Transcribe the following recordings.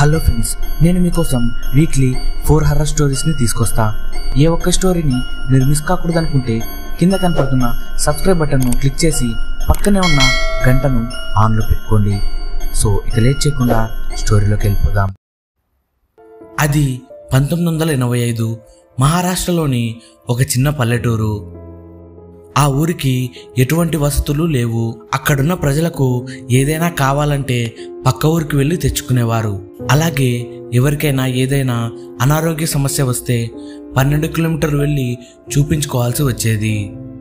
hello friends నేను మీకోసం weekly four horror స్టోరీస్ని తీసుకొస్తా ఏ ఒక్క స్టోరీని మీరు మిస్ కాకూడదు అనుకుంటే కింద కనపడుతున్న సబ్స్క్రైబ్ బటన్ను క్లిక్ చేసి పక్కనే ఉన్న గంటను ఆన్లో పెట్టుకోండి సో ఇక లేట్ చేయకుండా స్టోరీలోకి వెళ్ళిపోదాం అది పంతొమ్మిది వందల ఎనభై ఐదు మహారాష్ట్రలోని ఒక చిన్న పల్లెటూరు ఆ ఊరికి ఎటువంటి వసతులు లేవు అక్కడున్న ప్రజలకు ఏదైనా కావాలంటే పక్క ఊరికి వెళ్ళి తెచ్చుకునేవారు అలాగే ఎవరికైనా ఏదైనా అనారోగ్య సమస్య వస్తే పన్నెండు కిలోమీటర్లు వెళ్ళి చూపించుకోవాల్సి వచ్చేది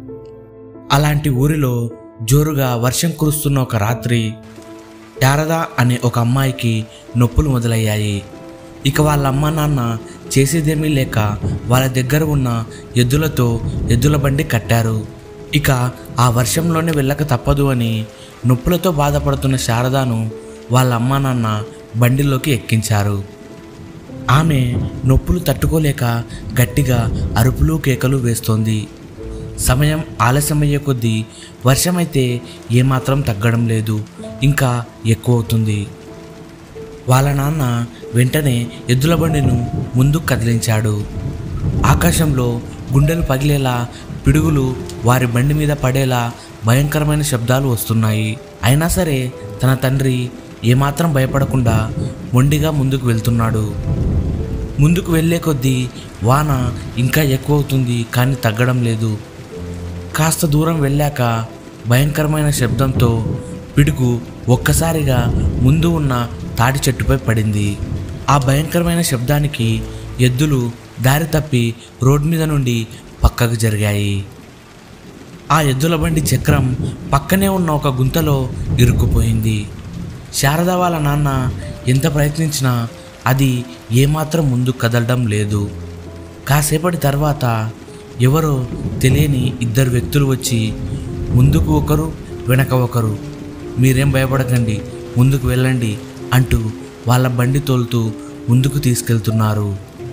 అలాంటి ఊరిలో జోరుగా వర్షం కురుస్తున్న ఒక రాత్రి శారద అనే ఒక అమ్మాయికి నొప్పులు మొదలయ్యాయి ఇక వాళ్ళ అమ్మ నాన్న చేసేదేమీ లేక వాళ్ళ దగ్గర ఉన్న ఎద్దులతో ఎద్దుల బండి కట్టారు ఇక ఆ వర్షంలోనే వెళ్ళక తప్పదు అని నొప్పులతో బాధపడుతున్న శారదాను వాళ్ళ అమ్మ నాన్న బండిలోకి ఎక్కించారు ఆమె నొప్పులు తట్టుకోలేక గట్టిగా అరుపులు కేకలు వేస్తోంది సమయం ఆలస్యమయ్యే కొద్దీ వర్షమైతే ఏమాత్రం తగ్గడం లేదు ఇంకా ఎక్కువ అవుతుంది వాళ్ళ నాన్న వెంటనే ఎద్దుల బండిను ముందుకు కదిలించాడు ఆకాశంలో గుండెలు పగిలేలా పిడుగులు వారి బండి మీద పడేలా భయంకరమైన శబ్దాలు వస్తున్నాయి అయినా సరే తన తండ్రి ఏమాత్రం భయపడకుండా మొండిగా ముందుకు వెళ్తున్నాడు ముందుకు వెళ్ళే కొద్దీ వాన ఇంకా ఎక్కువ అవుతుంది కానీ తగ్గడం లేదు కాస్త దూరం వెళ్ళాక భయంకరమైన శబ్దంతో పిడుగు ఒక్కసారిగా ముందు ఉన్న తాటి చెట్టుపై పడింది ఆ భయంకరమైన శబ్దానికి ఎద్దులు దారి తప్పి రోడ్ మీద నుండి పక్కకు జరిగాయి ఆ ఎద్దుల బండి చక్రం పక్కనే ఉన్న ఒక గుంతలో ఇరుక్కుపోయింది శారద వాళ్ళ నాన్న ఎంత ప్రయత్నించినా అది ఏమాత్రం ముందుకు కదలడం లేదు కాసేపటి తర్వాత ఎవరో తెలియని ఇద్దరు వ్యక్తులు వచ్చి ముందుకు ఒకరు వెనక ఒకరు మీరేం భయపడకండి ముందుకు వెళ్ళండి అంటూ వాళ్ళ బండి తోలుతూ ముందుకు తీసుకెళ్తున్నారు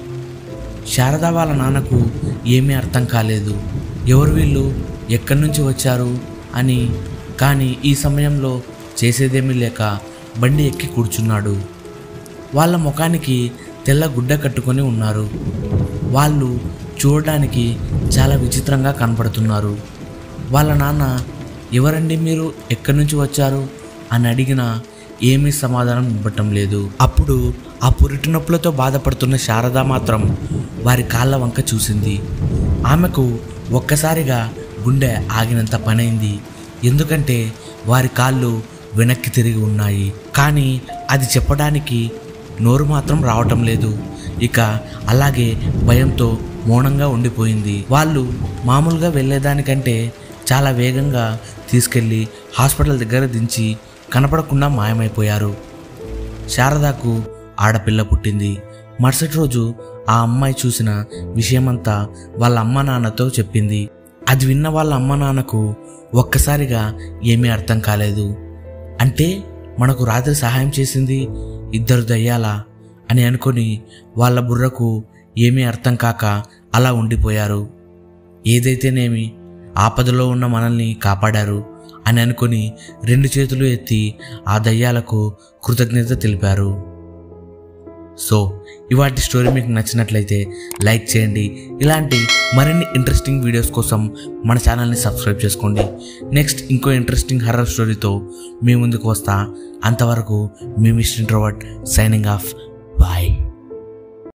శారద వాళ్ళ నాన్నకు ఏమీ అర్థం కాలేదు ఎవరు వీళ్ళు ఎక్కడి నుంచి వచ్చారు అని కానీ ఈ సమయంలో చేసేదేమీ లేక బండి ఎక్కి కూర్చున్నాడు వాళ్ళ ముఖానికి తెల్ల గుడ్డ కట్టుకొని ఉన్నారు వాళ్ళు చూడడానికి చాలా విచిత్రంగా కనపడుతున్నారు వాళ్ళ నాన్న ఎవరండి మీరు ఎక్కడి నుంచి వచ్చారు అని అడిగినా ఏమీ సమాధానం ఇవ్వటం లేదు అప్పుడు ఆ పురిటి నొప్పులతో బాధపడుతున్న శారద మాత్రం వారి కాళ్ళ వంక చూసింది ఆమెకు ఒక్కసారిగా గుండె ఆగినంత పనైంది ఎందుకంటే వారి కాళ్ళు వెనక్కి తిరిగి ఉన్నాయి కానీ అది చెప్పడానికి నోరు మాత్రం రావటం లేదు ఇక అలాగే భయంతో మౌనంగా ఉండిపోయింది వాళ్ళు మామూలుగా వెళ్ళేదానికంటే చాలా వేగంగా తీసుకెళ్ళి హాస్పిటల్ దగ్గర దించి కనపడకుండా మాయమైపోయారు శారదాకు ఆడపిల్ల పుట్టింది మరుసటి రోజు ఆ అమ్మాయి చూసిన విషయమంతా వాళ్ళ అమ్మ నాన్నతో చెప్పింది అది విన్న వాళ్ళ అమ్మ నాన్నకు ఒక్కసారిగా ఏమీ అర్థం కాలేదు అంటే మనకు రాత్రి సహాయం చేసింది ఇద్దరు దయ్యాలా అని అనుకొని వాళ్ళ బుర్రకు ఏమీ అర్థం కాక అలా ఉండిపోయారు ఏదైతేనేమి ఆపదలో ఉన్న మనల్ని కాపాడారు అని అనుకొని రెండు చేతులు ఎత్తి ఆ దయ్యాలకు కృతజ్ఞత తెలిపారు సో ఇవాటి స్టోరీ మీకు నచ్చినట్లయితే లైక్ చేయండి ఇలాంటి మరిన్ని ఇంట్రెస్టింగ్ వీడియోస్ కోసం మన ఛానల్ని సబ్స్క్రైబ్ చేసుకోండి నెక్స్ట్ ఇంకో ఇంట్రెస్టింగ్ హర్రర్ స్టోరీతో మీ ముందుకు వస్తా అంతవరకు మీ mister introvert signing off bye